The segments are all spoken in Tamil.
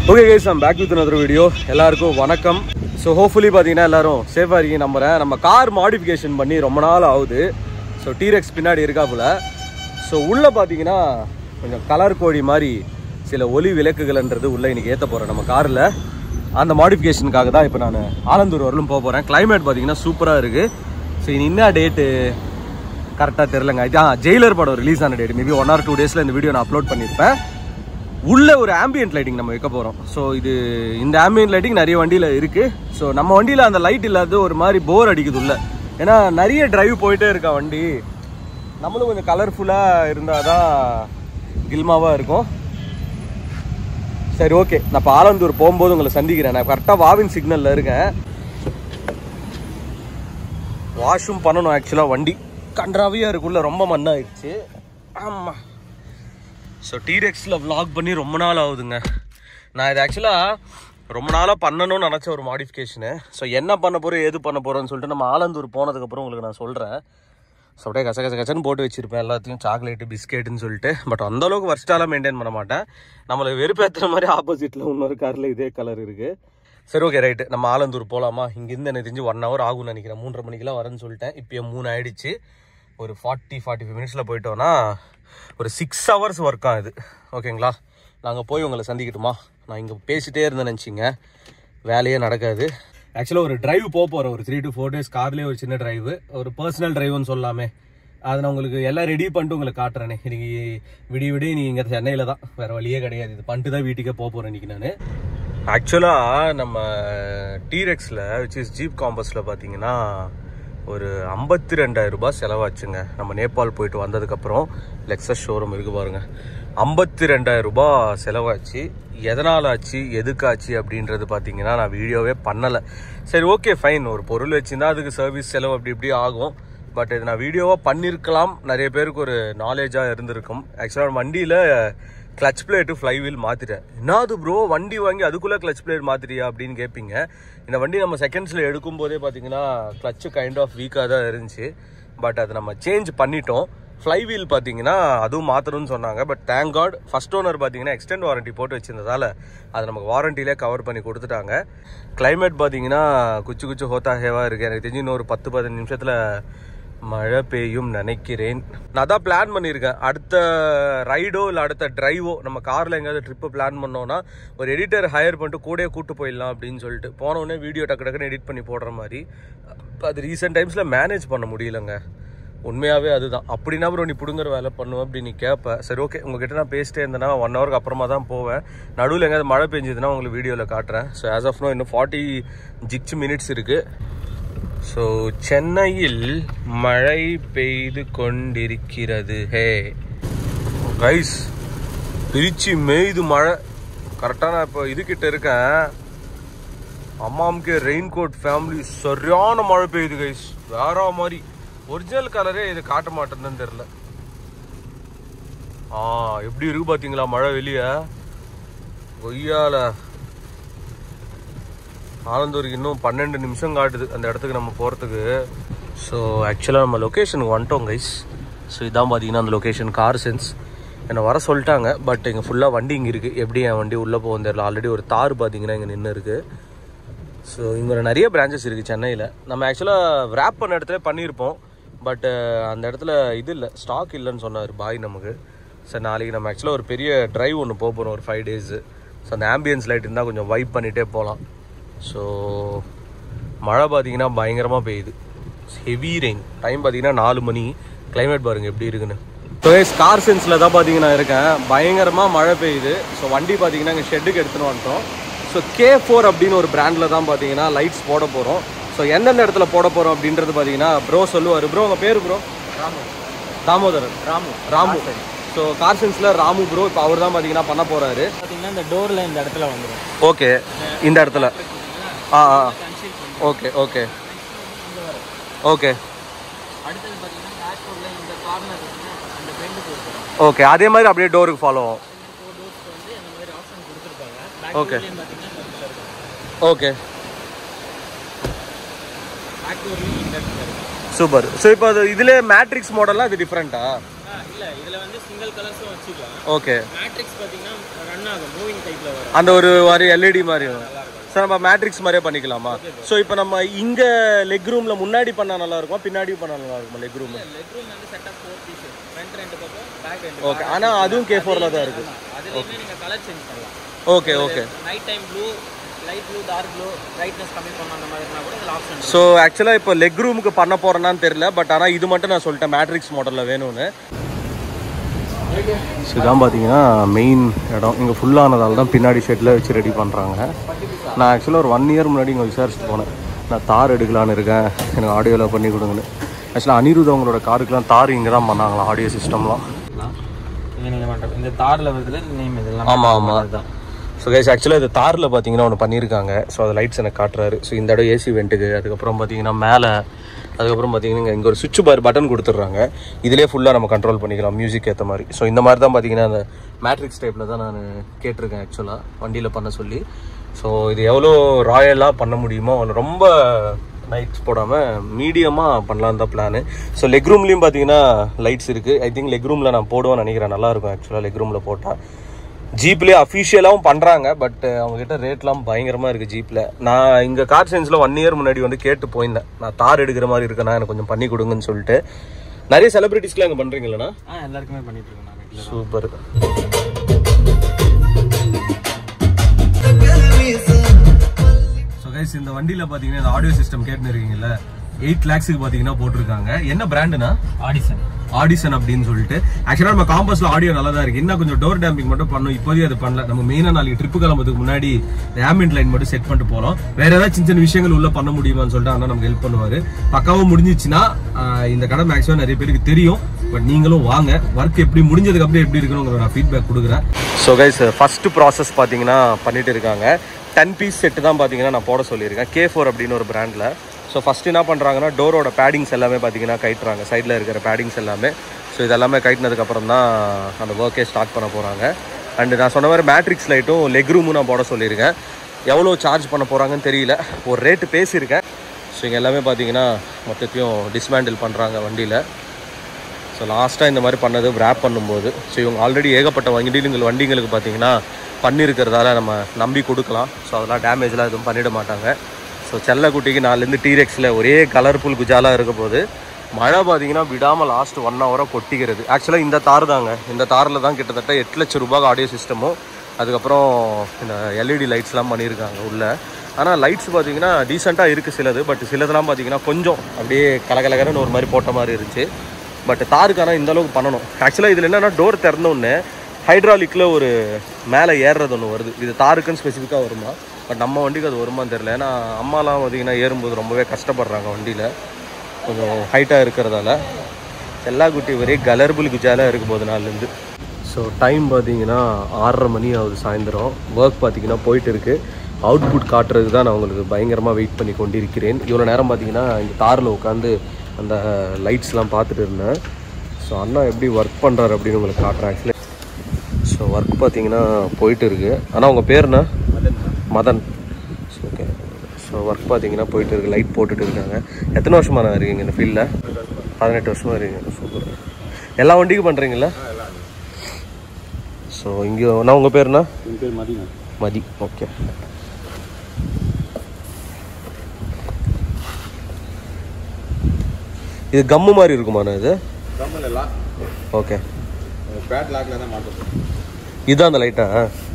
Okay guys I'm back with another video எல்லாருக்கும் வணக்கம் ஸோ ஹோப்ஃபுல்லி பார்த்தீங்கன்னா எல்லாரும் சேஃபாக இருக்கீங்க நம்புறேன் நம்ம கார் மாடிஃபிகேஷன் பண்ணி ரொம்ப நாள் ஆகுது ஸோ டீரெக்ஸ் பின்னாடி இருக்காப்புல ஸோ உள்ளே பார்த்தீங்கன்னா கொஞ்சம் கலர் கோழி மாதிரி சில ஒளி விளக்குகள்ன்றது உள்ளே இன்னைக்கு ஏற்ற போகிறேன் நம்ம காரில் அந்த மாடிஃபிகேஷனுக்காக தான் இப்போ நான் ஆலந்தூர் வரலும் போக போகிறேன் கிளைமேட் பார்த்தீங்கன்னா சூப்பராக இருக்குது ஸோ இனி என்ன டேட்டு கரெக்டாக தெரிலங்க இது ஜெயிலர் படம் ரிலீஸ் ஆன date maybe one or two டேஸில் இந்த வீடியோ நான் அப்லோட் பண்ணியிருப்பேன் உள்ள ஒரு ஆம்பியன்ட் லைட்டிங் நம்ம வைக்க போகிறோம் ஸோ இது இந்த ஆம்பியன்ட் லைட்டிங் நிறைய வண்டியில் இருக்குது ஸோ நம்ம வண்டியில் அந்த லைட் இல்லாத ஒரு மாதிரி போர் அடிக்குது உள்ள ஏன்னா நிறைய டிரைவ் போயிட்டே இருக்கா வண்டி நம்மளும் கொஞ்சம் கலர்ஃபுல்லாக இருந்தால் தான் கில்மாவாக இருக்கும் சரி ஓகே நான் இப்போ ஆலந்தூர் போகும்போது உங்களை சந்திக்கிறேன் நான் கரெக்டாக வாவின் சிக்னலில் இருக்கேன் வாஷும் பண்ணணும் ஆக்சுவலாக வண்டி கன்றாவியாக இருக்குள்ள ரொம்ப மண்ணாயிடுச்சு ஆமாம் ஸோ டீரெக்ஸில் vlog பண்ணி ரொம்ப நாள் ஆகுதுங்க நான் இது ஆக்சுவலாக ரொம்ப நாளாக பண்ணணும்னு நினச்ச ஒரு மாடிஃபிகேஷனு ஸோ என்ன பண்ண போகிறோம் ஏது பண்ண போகிறோம்னு சொல்லிட்டு நம்ம ஆலந்தூர் போனதுக்கப்புறம் உங்களுக்கு நான் சொல்கிறேன் ஸோ அப்படியே கச கச கசன்னு போட்டு வச்சிருப்பேன் எல்லாத்தையும் சாக்லேட்டு பிஸ்கெட்டுன்னு சொல்லிட்டு பட் அந்த அளவுக்கு வர்ஸ்டாலாம் மெயின்டைன் பண்ண மாட்டேன் நம்மளை வெறுப்பேற்றுற மாதிரி ஆப்போசிட்டில் இன்னொரு காரில் இதே கலர் இருக்குது சரி ஓகே ரைட்டு நம்ம ஆலந்தூர் போகலாமா இங்கேருந்து எனக்கு தெரிஞ்சு ஒன் ஹவர் ஆகும்னு நினைக்கிறேன் மூன்றரை மணிக்கெல்லாம் வரேன்னு சொல்லிட்டேன் இப்போயே மூணு ஆயிடுச்சு ஒரு ஃபார்ட்டி ஃபார்ட்டி ஃபைவ் மினிட்ஸில் போயிட்டோன்னா ஒரு சிக்ஸ் ஹவர்ஸ் ஒர்க் ஆகுது ஓகேங்களா நாங்கள் போய் உங்களை சந்திக்கட்டுமா நான் இங்கே பேசிட்டே இருந்தேன்னு நினச்சிங்க வேலையே நடக்காது ஆக்சுவலாக ஒரு டிரைவ் போக போகிறேன் ஒரு த்ரீ டு ஃபோர் டேஸ் கார்லேயே ஒரு சின்ன டிரைவ் ஒரு பர்சனல் டிரைவ்னு சொல்லலாமே அதை நான் உங்களுக்கு எல்லாம் ரெடி பண்ணிட்டு உங்களுக்கு காட்டுறேனே இன்னைக்கு விடிய விடிய நீ இங்கே சென்னையில் தான் வேறு வழியே கிடையாது இது பண்ணிட்டு தான் வீட்டுக்கே போக போகிறேன் இன்னைக்கு நான் ஆக்சுவலாக நம்ம டீரெக்ஸில் விச் இஸ் ஜீப் காம்பஸில் பார்த்தீங்கன்னா ஒரு ஐம்பத்தி ரெண்டாயிரம் ரூபாய் செலவாச்சுங்க நம்ம நேபாள் போயிட்டு வந்ததுக்கப்புறம் லெக்ஸஸ் ஷோரூம் இருக்கு பாருங்க ஐம்பத்தி ரெண்டாயிரம் ரூபாய் செலவாச்சு எதனால் ஆச்சு எதுக்காச்சு அப்படின்றது பார்த்தீங்கன்னா நான் வீடியோவே பண்ணலை சரி ஓகே ஃபைன் ஒரு பொருள் வச்சுருந்தா அதுக்கு சர்வீஸ் செலவு அப்படி இப்படி ஆகும் பட் இது நான் வீடியோவாக பண்ணியிருக்கலாம் நிறைய பேருக்கு ஒரு நாலேஜாக இருந்திருக்கும் ஆக்சுவலாக வண்டியில் கிளச் பிளேட்டு ஃப்ளைவீல் மாற்றிட்டேன் என்னது ப்ரோ வண்டி வாங்கி அதுக்குள்ளே கிளச் பிளேட் மாற்றிட்டியா அப்படின்னு கேட்பீங்க இந்த வண்டி நம்ம செகண்ட்ஸில் எடுக்கும் போதே பார்த்தீங்கன்னா கிளச்சு கைண்ட் ஆஃப் வீக்காக தான் இருந்துச்சு பட் அதை நம்ம சேஞ்ச் பண்ணிட்டோம் ஃப்ளைவீல் பார்த்தீங்கன்னா அதுவும் மாற்றணும்னு சொன்னாங்க but thank god first owner பார்த்தீங்கன்னா எக்ஸ்டெண்ட் வாரண்டி போட்டு வச்சிருந்ததால அதை நமக்கு வாரண்டிலே கவர் பண்ணி கொடுத்துட்டாங்க கிளைமேட் பார்த்தீங்கன்னா குச்சு குச்சு ஹோத்தா ஹேவா இருக்கு எனக்கு தெரிஞ்சு இன்னொரு பத்து பதினஞ்சு நிமிஷத்தில் மழை பெய்யும் நினைக்கிறேன் நான் தான் பிளான் பண்ணியிருக்கேன் அடுத்த ரைடோ இல்லை அடுத்த டிரைவோ நம்ம காரில் எங்கேயாவது ட்ரிப்பு பிளான் பண்ணோன்னா ஒரு எடிட்டர் ஹையர் பண்ணிட்டு கூடயே கூட்டு போயிடலாம் அப்படின்னு சொல்லிட்டு போனோடனே வீடியோ டக்கு டக்குன்னு எடிட் பண்ணி போடுற மாதிரி அது ரீசெண்ட் டைம்ஸில் மேனேஜ் பண்ண முடியலங்க உண்மையாகவே அதுதான் அப்படின்னா ப்ரோ நீ பிடுங்குற வேலை பண்ணுவேன் அப்படி நீ கேட்ப சரி ஓகே உங்ககிட்ட நான் பேசிட்டே இருந்தேன்னா ஒன் ஹவருக்கு அப்புறமா தான் போவேன் நடுவில் எங்கேயாவது மழை பெஞ்சதுன்னா உங்களுக்கு வீடியோவில் காட்டுறேன் ஸோ ஆஸ் ஆஃப் நோ இன்னும் ஃபார்ட்டி ஜிக்ஸ் மினிட்ஸ் இருக்குது ஸோ சென்னையில் மழை பெய்து கொண்டிருக்கிறது ஹே கைஸ் திருச்சி மேய்து மழை கரெக்டாக நான் இப்போ இதுக்கிட்ட இருக்கேன் அம்மாவுக்கு ரெயின் கோட் ஃபேமிலி சரியான மழை பெய்யுது கைஸ் வேற மாதிரி ஒரிஜினல் கலரே இது காட்ட மாட்டேன்னு தெரில ஆ எப்படி இருக்கு பார்த்தீங்களா மழை வெளியே கொய்யால ஆலந்தூருக்கு இன்னும் பன்னெண்டு நிமிஷம் காட்டுது அந்த இடத்துக்கு நம்ம போகிறதுக்கு ஸோ ஆக்சுவலாக நம்ம லொக்கேஷனுக்கு வந்துட்டோம் கைஸ் ஸோ இதான் பார்த்தீங்கன்னா அந்த லொக்கேஷன் கார் சென்ஸ் என்னை வர சொல்லிட்டாங்க பட் இங்கே ஃபுல்லாக வண்டி இங்கே இருக்குது எப்படி என் வண்டி உள்ளே போகும் தெரியல ஆல்ரெடி ஒரு தார் பார்த்தீங்கன்னா இங்கே நின்று இருக்குது ஸோ இங்கே நிறைய பிரான்ச்சஸ் இருக்குது சென்னையில் நம்ம ஆக்சுவலாக ரேப் பண்ண இடத்துல பண்ணியிருப்போம் பட் அந்த இடத்துல இது இல்லை ஸ்டாக் இல்லைன்னு சொன்னார் பாய் நமக்கு சார் நாளைக்கு நம்ம ஆக்சுவலாக ஒரு பெரிய டிரைவ் ஒன்று போக போகிறோம் ஒரு ஃபைவ் டேஸு ஸோ அந்த ஆம்பியன்ஸ் லைட் இருந்தால் கொஞ்சம் வைப் பண்ணிகிட்டே போகலாம் ஸோ மழை பார்த்தீங்கன்னா பயங்கரமாக பெய்யுது ஹெவி ரெயின் டைம் பார்த்தீங்கன்னா நாலு மணி கிளைமேட் பாருங்கள் எப்படி இருக்குன்னு ஸோ கார் சென்ஸில் தான் பார்த்தீங்கன்னா இருக்கேன் பயங்கரமாக மழை பெய்யுது ஸோ வண்டி பார்த்தீங்கன்னா இங்கே ஷெட்டுக்கு எடுத்துன்னு வந்துட்டோம் ஸோ கே ஃபோர் அப்படின்னு ஒரு பிராண்டில் தான் பார்த்தீங்கன்னா லைட்ஸ் போட போகிறோம் ஸோ எந்தெந்த இடத்துல போட போகிறோம் அப்படின்றது பார்த்தீங்கன்னா ப்ரோ சொல்லுவார் ப்ரோ உங்கள் பேர் bro Ramu Damodaran Ramu Ramu so car சென்ஸில் ராமு ப்ரோ இப்போ அவர் தான் பார்த்தீங்கன்னா பண்ண போகிறாரு பார்த்தீங்கன்னா இந்த டோரில் இந்த இடத்துல வந்துடும் ஓகே இந்த இடத்துல ஆ ஆ ஓகே ஓகே ஓகே அடுத்தது பார்த்தீங்கன்னா டேஷ்போர்டில் இந்த கார்னர் அந்த பெண்டு கொடுக்குறோம் ஓகே அதே மாதிரி அப்படியே டோருக்கு ஃபாலோ ஆகும் ஃபோர் டோர்ஸ்க்கு வந்து இந்த மாதிரி ஆப்ஷன் கொடுத்துருக்காங்க Okay. பேக் பார்த்தீங்கன்னா இந்த இடத்துல இருக்கும் ஓகே பேக் டோர்லையும் இந்த இடத்துல இருக்கும் சூப்பர் ஸோ இப்போ அது இதில் மேட்ரிக்ஸ் மாடல்லாம் இது டிஃப்ரெண்ட்டா ஆ இல்ல இதுல வந்து சிங்கிள் கலர்ஸும் வச்சுக்கலாம் ஓகே மேட்ரிக்ஸ் பாத்தீங்கன்னா ரன் ஆகும் மூவிங் டைப்ல வரும் அந்த ஒரு மாதிரி எல்இடி மாதிரி சார் நம்ம மேட்ரிக்ஸ் மாதிரியே பண்ணிக்கலாமா ஸோ இப்போ நம்ம இங்க லெக் ரூம்ல முன்னாடி பண்ணா நல்லா இருக்குமா பின்னாடி பண்ணா நல்லா இருக்குமா லெக் ரூம் லெக் ரூம் வந்து செட்டப் ஃபோர் பீஸ் ஃப்ரண்ட் ரெண்டு பக்கம் பேக் ரெண்டு ஓகே ஆனா அதுவும் கே ஃபோர்ல தான் இருக்கு அதுலயுமே நீங்க கலர் சேஞ்ச் பண்ணலாம் okay okay night time blue light blue dark blue brightness கம்மி பண்ண அந்த மாதிரினா கூட இதுல ஆப்ஷன் ஸோ ஆக்சுவலாக இப்போ லெக் ரூமுக்கு பண்ண போறேன்னான்னு தெரியல பட் ஆனால் இது மட்டும் நான் சொல்லிட்டேன் மேட்ரிக்ஸ் மாடலில் வேணும்னு ஸோ இதான் பார்த்தீங்கன்னா மெயின் இடம் இங்கே ஃபுல்லானதால தான் பின்னாடி ஷெட்டில் வச்சு ரெடி பண்ணுறாங்க நான் ஆக்சுவலாக ஒரு ஒன் இயர் முன்னாடி இங்கே விசாரிச்சுட்டு போனேன் நான் தார் எடுக்கலான்னு இருக்கேன் எனக்கு ஆடியோவில் பண்ணி கொடுங்கன்னு ஆக்சுவலாக அனிருத் அவங்களோட காருக்குலாம் தார் இங்கே தான் பண்ணாங்களாம் ஆடியோ சிஸ்டம்லாம் இது நீங்க பண்ற இந்த தார்ல வருதுல நேம் இதெல்லாம் ஆமாம் ஆமாம் ஸோ கைஸ் ஆக்சுவலாக இது தாரில் பார்த்தீங்கன்னா ஒன்று பண்ணியிருக்காங்க ஸோ அது லைட்ஸ் எனக்கு காட்டுறாரு ஸோ இந்த இடம் ஏசி வெண்ட்டுக்கு அதுக்கப்புறம் பார்த்தீங்கன்னா மேலே அதுக்கப்புறம் பார்த்தீங்கன்னா இங்கே ஒரு சுவிட்ச் பார் பட்டன் கொடுத்துட்றாங்க இதிலே ஃபுல்லாக நம்ம கண்ட்ரோல் பண்ணிக்கலாம் மியூசிக் ஏற்ற மாதிரி ஸோ இந்த மாதிரி தான் பார்த்தீங்கன்னா அந்த மேட்ரிக்ஸ் டைப்பில் தான் நான் கேட்டிருக்கேன் ஆக்சுவலாக வண்டியில் பண்ண சொல்லி ஸோ இது எவ்வளோ ராயலாக பண்ண முடியுமோ அவ்வளோ ரொம்ப லைட்ஸ் போடாமல் மீடியமாக பண்ணலாம் தான் பிளானு ஸோ லெக் ரூம்லேயும் பார்த்தீங்கன்னா லைட்ஸ் இருக்குது ஐ திங்க் லெக் ரூமில் நான் போடுவேன்னு நினைக்கிறேன் நல்லாயிருக்கும் ஆக்சுவலாக லெக் ரூமில் போட்டால் ஜீப்லேயே அஃபிஷியலாகவும் பண்ணுறாங்க பட் அவங்ககிட்ட ரேட்லாம் பயங்கரமாக இருக்குது ஜீப்பில் நான் இங்கே கார் சயின்ஸில் ஒன் இயர் முன்னாடி வந்து கேட்டு போயிருந்தேன் நான் தார் எடுக்கிற மாதிரி இருக்கேன்னா எனக்கு கொஞ்சம் பண்ணி கொடுங்கன்னு சொல்லிட்டு நிறைய செலிபிரிட்டிஸ்லாம் இங்கே பண்ணுறீங்களா ஆ எல்லாருக்குமே பண்ணிட்டு இருக்கோம் நான் ரெகுலர் சூப்பர் ஸோ கைஸ் இந்த வண்டியில் பார்த்தீங்கன்னா இந்த ஆடியோ சிஸ்டம் கேட்டுன்னு இருக்கீங்கல்ல எயிட் லேக்ஸுக்கு பார்த்தீங்கன்னா போட்டிருக்காங்க என்ன பிராண்டுனா ஆடிஷன் ஆடிஷன் அப்படின்னு சொல்லிட்டு ஆக்சுவலாக நம்ம காம்பஸ்ல ஆடியோ நல்லா தான் இருக்கு இன்னும் கொஞ்சம் டோர் டேம்பிங் மட்டும் பண்ணும் இப்போதைக்கு அது பண்ணல நம்ம மெயினாக நாளைக்கு ட்ரிப்பு கிளம்புறதுக்கு முன்னாடி ஆம்பியன்ட் லைன் மட்டும் செட் பண்ணிட்டு போறோம் வேற ஏதாவது சின்ன சின்ன விஷயங்கள் உள்ள பண்ண முடியுமான்னு சொல்லிட்டு அண்ணா நமக்கு ஹெல்ப் பண்ணுவாரு பக்காவும் முடிஞ்சிச்சுன்னா ஆஹ், இந்த கடை மேக்ஸிமம் நிறைய பேருக்கு தெரியும் பட் நீங்களும் வாங்க ஒர்க் எப்படி முடிஞ்சதுக்கு அப்புறம் எப்படி இருக்குன்னு நான் ஃபீட்பேக் கொடுக்குறேன் ஸோ கைஸ் ஃபர்ஸ்ட் ப்ராசஸ் பார்த்தீங்கன்னா பண்ணிட்டு இருக்காங்க டென் பீஸ் செட்டு தான் பார்த்தீங்கன்னா நான் போட சொல்லியிருக்கேன் கே ஃபோர் அப்படின்னு ஒரு பிராண்டில் ஸோ ஃபஸ்ட் என்ன பண்ணுறாங்கன்னா டோரோட பேடிங்ஸ் எல்லாமே பார்த்தீங்கன்னா கைட்டுறாங்க சைடில் இருக்கிற பேடிங்ஸ் எல்லாமே ஸோ இதெல்லாமே கைட்டினதுக்கப்புறம் தான் அந்த ஒர்க்கே ஸ்டார்ட் பண்ண போகிறாங்க அண்டு நான் சொன்ன மாதிரி மேட்ரிக்ஸ் லைட்டும் லெக் ரூமும் நான் போட சொல்லியிருக்கேன் எவ்வளோ சார்ஜ் பண்ண போகிறாங்கன்னு தெரியல ஒரு ரேட்டு பேசியிருக்கேன் ஸோ இங்கே எல்லாமே பார்த்தீங்கன்னா மொத்தத்தையும் டிஸ்மேண்டில் பண்ணுறாங்க வண்டியில் ஸோ லாஸ்ட்டாக இந்த மாதிரி பண்ணது ரேப் பண்ணும்போது ஸோ இவங்க ஆல்ரெடி ஏகப்பட்ட வண்டிகள் வண்டிங்களுக்கு பார்த்தீங்கன்னா பண்ணியிருக்கிறதால நம்ம நம்பி கொடுக்கலாம் ஸோ அதெல்லாம் டேமேஜ்லாம் எதுவும் பண்ணிட மாட்டாங்க ஸோ செல்லக்குட்டிக்கு நாலுலேருந்து டீரெக்ஸில் ஒரே கலர்ஃபுல் குஜாலாக இருக்க போது மழை பார்த்தீங்கன்னா விடாமல் லாஸ்ட் ஒன் ஹவராக கொட்டிக்கிறது ஆக்சுவலாக இந்த தார் தாங்க இந்த தாரில் தான் கிட்டத்தட்ட எட்டு லட்சம் ரூபாய் ஆடியோ சிஸ்டமும் அதுக்கப்புறம் இந்த எல்இடி லைட்ஸ்லாம் பண்ணியிருக்காங்க உள்ளே ஆனால் லைட்ஸ் பார்த்தீங்கன்னா டீசெண்டாக இருக்குது சிலது பட் சிலதெல்லாம் பார்த்தீங்கன்னா கொஞ்சம் அப்படியே கலகலகரன்னு ஒரு மாதிரி போட்ட மாதிரி இருந்துச்சு பட் தாருக்கான இந்த அளவுக்கு பண்ணணும் ஆக்சுவலாக இதில் என்னென்னா டோர் திறந்தோடனே ஹைட்ராலிக்கில் ஒரு மேலே ஏறுறது ஒன்று வருது இது தாருக்குன்னு ஸ்பெசிஃபிக்காக வருமா பட் நம்ம வண்டிக்கு அது வருமான்னு தெரில ஏன்னா அம்மாலாம் பார்த்தீங்கன்னா ஏறும்போது ரொம்பவே கஷ்டப்படுறாங்க வண்டியில் கொஞ்சம் ஹைட்டாக இருக்கிறதால செல்லாக்குட்டி ஒரே கலர்புல் குஜாலாக இருக்கும் போது நாள்லேருந்து ஸோ டைம் பார்த்தீங்கன்னா ஆறரை மணி ஆகுது சாயந்தரம் ஒர்க் பார்த்தீங்கன்னா போயிட்டு இருக்கு அவுட்புட் காட்டுறதுக்கு தான் நான் உங்களுக்கு பயங்கரமாக வெயிட் பண்ணி கொண்டிருக்கிறேன் இவ்வளோ நேரம் பார்த்தீங்கன்னா இந்த தாரில் உட்காந்து அந்த லைட்ஸ்லாம் பார்த்துட்டு இருந்தேன் ஸோ அண்ணா எப்படி ஒர்க் பண்ணுறாரு அப்படின்னு உங்களுக்கு காட்டுறேன் ஆக்சுவலி ஸோ ஒர்க் பார்த்தீங்கன்னா போயிட்டு இருக்கு ஆனால் உங்கள் பேர்னா மதன் ஓகே ஸோ ஒர்க் பார்த்தீங்கன்னா போயிட்டு இருக்கு லைட் போட்டுட்டு இருக்காங்க எத்தனை வருஷமா நான் இருக்கீங்க இந்த ஃபீல்டில் பதினெட்டு வருஷமா இருக்கீங்க சூப்பர் எல்லா வண்டிக்கும் பண்ணுறீங்களா ஸோ இங்கே நான் உங்கள் பேர்னா என் பேர் மதினா மதி ஓகே இது கம்மு மாதிரி இருக்குமாண்ணா இது கம்மல் லாக் ஓகே பேட் லாக்ல தான் மாட்டோம் இதுதான் அந்த லைட்டா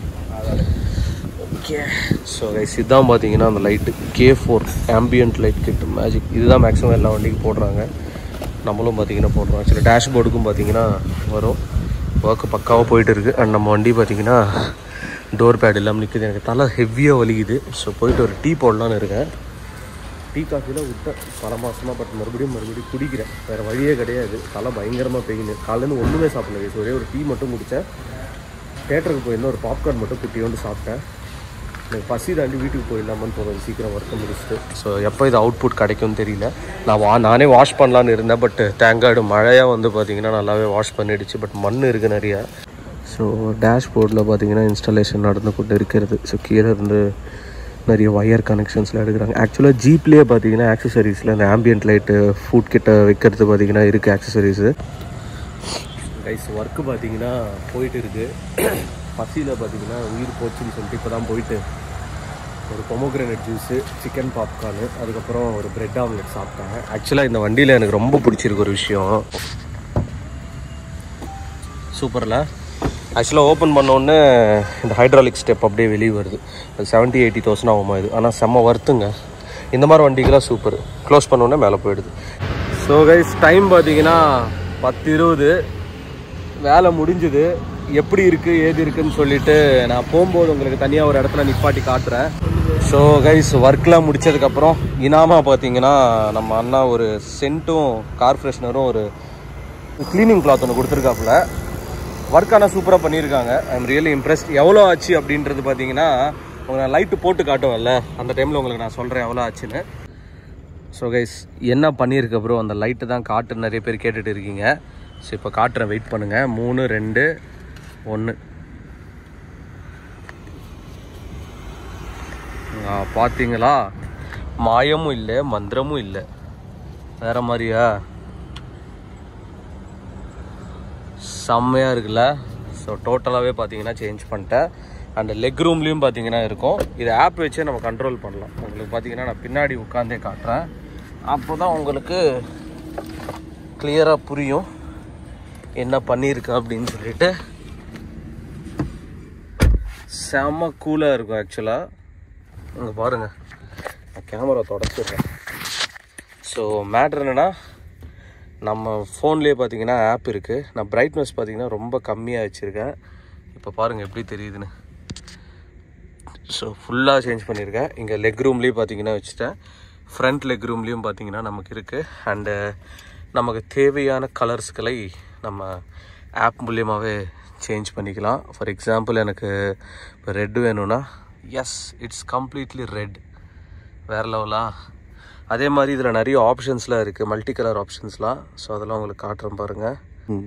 ஓகே ஸோ கைஸ் இதுதான் பார்த்தீங்கன்னா அந்த light K four ambient light kit magic இதுதான் மேக்ஸிமம் எல்லா வண்டிக்கும் போடுறாங்க நம்மளும் பார்த்தீங்கன்னா போடுறோம் ஆக்சுவலி டேஷ்போர்டுக்கும் பார்த்தீங்கன்னா வரும் ஒர்க்கு பக்காவாக போயிட்டு இருக்குது அண்ட் நம்ம வண்டி பார்த்தீங்கன்னா டோர் பேட் இல்லாமல் நிற்குது எனக்கு தலை ஹெவியாக வலிக்குது ஸோ போயிட்டு ஒரு டீ போடலான்னு இருக்கேன் டீ காஃபிலாம் விட்டேன் பல மாசமாக பட் மறுபடியும் மறுபடியும் குடிக்கிறேன் வேறு வழியே கிடையாது தலை பயங்கரமாக பெயின் காலையிலேருந்து ஒன்றுமே சாப்பிடல guys. ஒரே ஒரு டீ மட்டும் குடித்தேன் தேட்டருக்கு போய் இன்னும் ஒரு பாப்கார்ன் மட்டும் குட்டியோண்டு சாப்பிட்டேன் எனக்கு பசி தாண்டி வீட்டுக்கு போயிடலாமான்னு தோணுது சீக்கிரம் ஒர்க்கை முடிச்சுட்டு ஸோ எப்போ இது அவுட்புட் கிடைக்கும்னு தெரியல நான் வா நானே வாஷ் பண்ணலான்னு இருந்தேன் பட் தேங்காடு மழையாக வந்து பார்த்தீங்கன்னா நல்லாவே வாஷ் பண்ணிடுச்சு பட் மண் இருக்குது நிறையா ஸோ டேஷ்போர்டில் பார்த்தீங்கன்னா இன்ஸ்டாலேஷன் நடந்து கொண்டு இருக்கிறது ஸோ கீழே இருந்து நிறைய ஒயர் கனெக்ஷன்ஸ்லாம் எடுக்கிறாங்க ஆக்சுவலாக ஜீப்லேயே பார்த்தீங்கன்னா ஆக்சசரிஸில் இந்த ஆம்பியன்ட் லைட்டு ஃபுட் கிட்ட வைக்கிறது பார்த்தீங்கன்னா இருக்குது ஆக்சசரிஸு கைஸ் ஒர்க்கு பார்த்தீங்கன்னா போயிட்டு இருக்கு பசியில் பார்த்தீங்கன்னா உயிர் போச்சுன்னு சொல்லிட்டு இப்போ தான் போயிட்டு ஒரு பொமோக்ரேனட் ஜூஸு சிக்கன் பாப்கார்னு அதுக்கப்புறம் ஒரு பிரெட் ஆம்லெட் சாப்பிட்டாங்க ஆக்சுவலாக இந்த வண்டியில் எனக்கு ரொம்ப பிடிச்சிருக்கு ஒரு விஷயம் சூப்பரில் ஆக்சுவலாக ஓப்பன் பண்ணோடனே இந்த ஹைட்ராலிக் ஸ்டெப் அப்படியே வெளியே வருது அது செவன்ட்டி எயிட்டி தௌசண்ட் ஆகுமா இது ஆனால் செம்ம வருத்துங்க இந்த மாதிரி வண்டிக்கெலாம் சூப்பர் க்ளோஸ் பண்ணோடனே மேலே போயிடுது ஸோ கைஸ் டைம் பார்த்தீங்கன்னா பத்து இருபது வேலை முடிஞ்சுது எப்படி இருக்குது ஏது இருக்குன்னு சொல்லிட்டு நான் போகும்போது உங்களுக்கு தனியாக ஒரு இடத்துல நிப்பாட்டி காட்டுறேன் ஸோ கைஸ் ஒர்க்லாம் முடிச்சதுக்கப்புறம் இனாமா பார்த்தீங்கன்னா நம்ம அண்ணா ஒரு சென்ட்டும் கார் ஃப்ரெஷ்னரும் ஒரு க்ளீனிங் கிளாத் ஒன்று கொடுத்துருக்காப்புல ஒர்க் ஆனால் சூப்பராக பண்ணியிருக்காங்க ஐ எம் ரியலி இம்ப்ரெஸ்ட் எவ்வளோ ஆச்சு அப்படின்றது பார்த்தீங்கன்னா உங்களை நான் லைட்டு போட்டு காட்டுவேன்ல அந்த டைமில் உங்களுக்கு நான் சொல்கிறேன் எவ்வளோ ஆச்சுன்னு ஸோ கைஸ் என்ன பண்ணியிருக்க ப்ரோ அந்த லைட்டு தான் காட்டு நிறைய பேர் கேட்டுட்டு இருக்கீங்க ஸோ இப்போ காட்டுறேன் வெயிட் பண்ணுங்கள் மூணு ரெண்டு ஒன்று பார்த்தீங்களா மாயமும் இல்லை மந்திரமும் இல்லை வேற மாதிரியா செம்மையாக இருக்குல்ல ஸோ டோட்டலாகவே பார்த்தீங்கன்னா சேஞ்ச் பண்ணிட்டேன் அண்ட் லெக் ரூம்லேயும் பார்த்தீங்கன்னா இருக்கும் இது ஆப் வச்சே நம்ம கண்ட்ரோல் பண்ணலாம் உங்களுக்கு பார்த்தீங்கன்னா நான் பின்னாடி உட்காந்தே காட்டுறேன் அப்போ தான் உங்களுக்கு கிளியராக புரியும் என்ன பண்ணியிருக்கு அப்படின்னு சொல்லிட்டு செம்ம கூலாக இருக்கும் ஆக்சுவலாக இங்கே பாருங்கள் நான் கேமரா தொடச்சிடுறேன் ஸோ மேட்ரு என்னென்னா நம்ம ஃபோன்லேயே பார்த்தீங்கன்னா ஆப் இருக்குது நான் பிரைட்னஸ் பார்த்தீங்கன்னா ரொம்ப கம்மியாக வச்சுருக்கேன் இப்போ பாருங்கள் எப்படி தெரியுதுன்னு ஸோ ஃபுல்லாக சேஞ்ச் பண்ணியிருக்கேன் இங்கே லெக் ரூம்லேயும் பார்த்தீங்கன்னா வச்சுட்டேன் ஃப்ரண்ட் லெக் ரூம்லேயும் பார்த்தீங்கன்னா நமக்கு இருக்குது அண்டு நமக்கு தேவையான கலர்ஸ்களை நம்ம ஆப் மூலியமாகவே சேஞ்ச் பண்ணிக்கலாம் ஃபார் எக்ஸாம்பிள் எனக்கு இப்போ ரெட் வேணும்னா எஸ் இட்ஸ் கம்ப்ளீட்லி ரெட் வேறு லெவலா அதே மாதிரி இதில் நிறைய ஆப்ஷன்ஸ்லாம் இருக்குது மல்டி கலர் ஆப்ஷன்ஸ்லாம் ஸோ அதெல்லாம் உங்களுக்கு காட்டுறேன் பாருங்கள்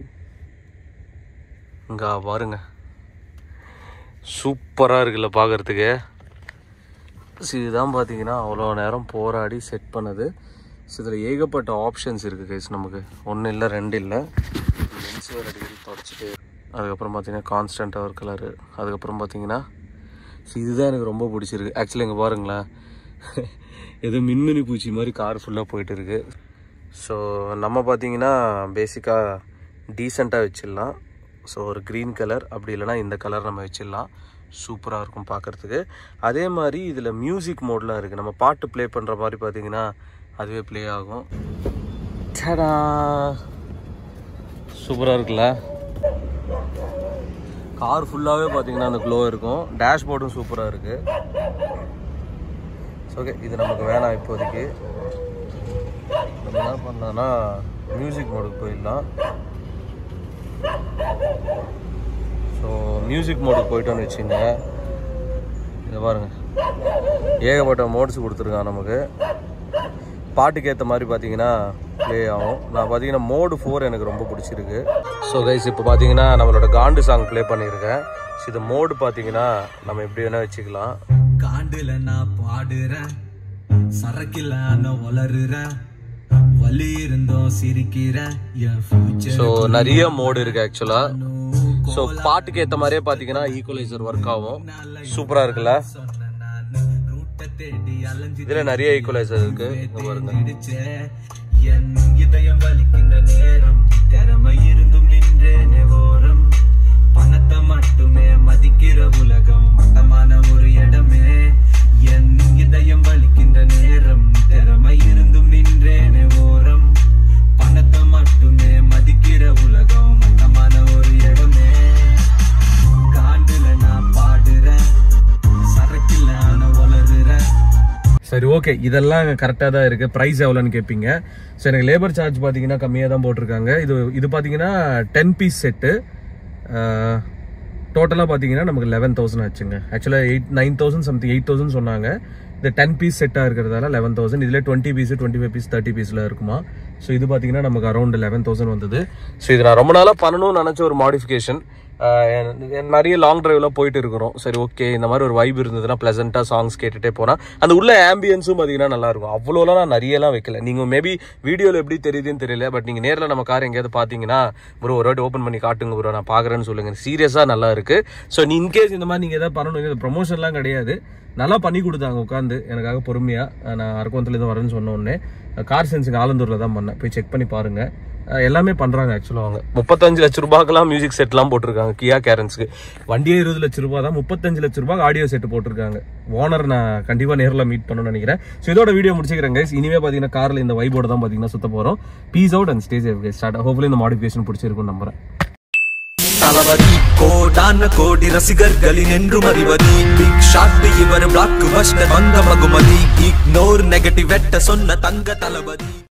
இங்கே பாருங்க சூப்பராக இருக்குல்ல பார்க்குறதுக்கு ஸோ இதுதான் பார்த்தீங்கன்னா அவ்வளோ நேரம் போராடி செட் பண்ணது ஸோ இதில் ஏகப்பட்ட ஆப்ஷன்ஸ் இருக்குது கைஸ் நமக்கு ஒன்று இல்லை ரெண்டு இல்லை லென்ஸ் வேறு அடிக்கடி தொடச்சிட்டு அதுக்கப்புறம் பார்த்தீங்கன்னா கான்ஸ்டன்ட் அவர் கலரு அதுக்கப்புறம் பார்த்தீங்கன்னா ஸோ இதுதான் எனக்கு ரொம்ப பிடிச்சிருக்கு ஆக்சுவலி இங்கே பாருங்களேன் ஏதோ மின்மினி பூச்சி மாதிரி கார் ஃபுல்லாக போயிட்டு இருக்கு ஸோ நம்ம பார்த்தீங்கன்னா பேசிக்காக டீசெண்டாக வச்சிடலாம் ஸோ ஒரு க்ரீன் கலர் அப்படி இல்லைனா இந்த கலர் நம்ம வச்சிடலாம் சூப்பராக இருக்கும் பார்க்குறதுக்கு அதே மாதிரி இதில் மியூசிக் மோட்லாம் இருக்குது நம்ம பாட்டு ப்ளே பண்ணுற மாதிரி பார்த்தீங்கன்னா அதுவே ப்ளே ஆகும் டடா சூப்பராக இருக்குல்ல கார் ஃபுல்லாகவே பார்த்தீங்கன்னா அந்த க்ளோ இருக்கும் டேஷ்போர்டும் சூப்பராக இருக்குது ஓகே இது நமக்கு வேணாம் இப்போதைக்கு நம்ம என்ன பண்ணலாம்னா மியூசிக் மோடுக்கு போயிடலாம் ஸோ மியூசிக் மோடுக்கு போயிட்டோன்னு வச்சுங்க இதை பாருங்க ஏகப்பட்ட மோட்ஸ் கொடுத்துருக்கான் நமக்கு பாட்டுக்கு ஏற்ற மாதிரி பார்த்தீங்கன்னா ப்ளே ஆகும் நான் பார்த்தீங்கன்னா மோடு ஃபோர் எனக்கு ரொம்ப பிடிச்சிருக்கு ஸோ கைஸ் இப்போ பார்த்தீங்கன்னா நம்மளோட காண்டு சாங் ப்ளே பண்ணியிருக்கேன் ஸோ இது மோடு பார்த்தீங்கன்னா நம்ம எப்படி வேணால் வச்சுக்கலாம் காண்டுல நான் பாடுறேன் சரக்கில நான் வளருறேன் வலி இருந்தோம் சிரிக்கிறேன் என் future ஸோ நிறைய மோடு இருக்கு ஆக்சுவலா ஸோ பாட்டுக்கு ஏற்ற மாதிரியே பார்த்தீங்கன்னா ஈக்குவலைசர் ஒர்க் ஆகும் சூப்பராக இருக்குல்ல சொன்ன நானு ரூட்டை தேடி அலைஞ்சு இதில் நிறைய ஈக்குவலைசர் இருக்கு இங்க பாருங்க தேடிச்சேன். என் இதயம் வலிக்கின்ற நேரம் திறமை இருந்தும் நின்றேனே ஓரம் பணத்தை மட்டுமே மதிக்கிற உலகம் மட்டமான ஒரு இடமே என் இதயம் வலிக்கின்ற நேரம் திறமை இருந்தும் நின்றேனே ஓரம் பணத்தை மட்டுமே மதிக்கிற உலகம் மட்டமான ஒரு இடமே காண்டுல நான் பாடுறேன் சரக்கில் நான் வளருறேன் சரி ஓகே இதெல்லாம் கரெக்டாக தான் இருக்குது ப்ரைஸ் எவ்வளோன்னு கேட்பீங்க ஸோ எனக்கு லேபர் சார்ஜ் பார்த்தீங்கன்னா கம்மியாக தான் போட்டிருக்காங்க இது இது பார்த்தீங்கன்னா டென் பீஸ் செட்டு டோட்டலாக பார்த்தீங்கன்னா நமக்கு லெவன் தௌசண்ட் ஆச்சுங்க ஆக்சுவலாக eight nine thousand something eight thousand சொன்னாங்க இது டென் பீஸ் செட்டாக இருக்கிறதால லெவன் தௌசண்ட் இதில் twenty piece twenty five piece thirty பீஸில் இருக்குமா ஸோ இது பார்த்தீங்கன்னா நமக்கு அரௌண்ட் லெவன் தௌசண்ட் வந்தது ஸோ இது நான் ரொம்ப நாளாக பண்ணணும்னு நினச்ச ஒரு மாடிஃபிகேஷன் நிறைய லாங் டிரைவ்லாம் போயிட்டு இருக்கிறோம் சரி ஓகே இந்த மாதிரி ஒரு வைப் இருந்ததுன்னா ப்ளசண்ட்டாக சாங்ஸ் கேட்டுகிட்டே போனால் அந்த உள்ள ஆம்பியன்ஸும் பார்த்தீங்கன்னா நல்லா இருக்கும் அவ்வளோலாம் நான் நிறையலாம் வைக்கல நீங்கள் மேபி வீடியோவில் எப்படி தெரியுதுன்னு தெரியல பட் நீங்கள் நேரில் நம்ம கார் எங்கேயாவது பார்த்தீங்கன்னா ப்ரோ ஒரு வாட்டி ஓப்பன் பண்ணி காட்டுங்க ப்ரோ நான் பார்க்குறேன்னு சொல்லுங்கள் சீரியஸாக நல்லா இருக்குது ஸோ நீ இன்கேஸ் இந்த மாதிரி நீங்கள் எதாவது பண்ணணும் இது ப்ரொமோஷன்லாம் கிடையாது நல்லா பண்ணி கொடுத்தாங்க உட்காந்து எனக்காக பொறுமையாக நான் அரக்கோணத்துலேருந்து வரேன்னு சொன்ன உடனே கார் சென்சிங் ஆலந்தூரில் தான் பண்ணேன் போய் செக் பண்ணி பாருங்கள் அஹ் எல்லாமே பண்றாங்க ஆக்சுவலாக அவங்க முப்பத்தஞ்சு லட்ச ரூபாய்க்கெல்லாம் மியூசிக் செட்லாம் போட்டிருக்காங்க கியா கேரன்ஸ்க்கு வண்டியே இருபது லட்ச ரூபா தான் முப்பத்தஞ்சு லட்ச ரூபாய்க்கு ஆடியோ செட் போட்டிருக்காங்க ஓனர் நான் கண்டிப்பா நேரில் மீட் பண்ணணும்னு நினைக்கிறேன் ஸோ இதோட வீடியோ முடிச்சுக்கிறேன் guys இனிமே பார்த்தீங்கன்னா காரில் இந்த வைபோட தான் பார்த்தீங்கன்னா சுத்த போகிறோம் peace out and stage start hopefully இந்த மாடிஃபிகேஷன் பிடிச்சிருக்கும் நம்புறேன் தளபதி கோடான கோடி ரசிகர்களின் என்றும் அறிவதி பிக் ஷாட் இவர் பிளாக் பஸ்டர் வந்த மகுமதி இக்னோர் நெகட்டிவ் வெட்ட சொன்ன தங்க தளபதி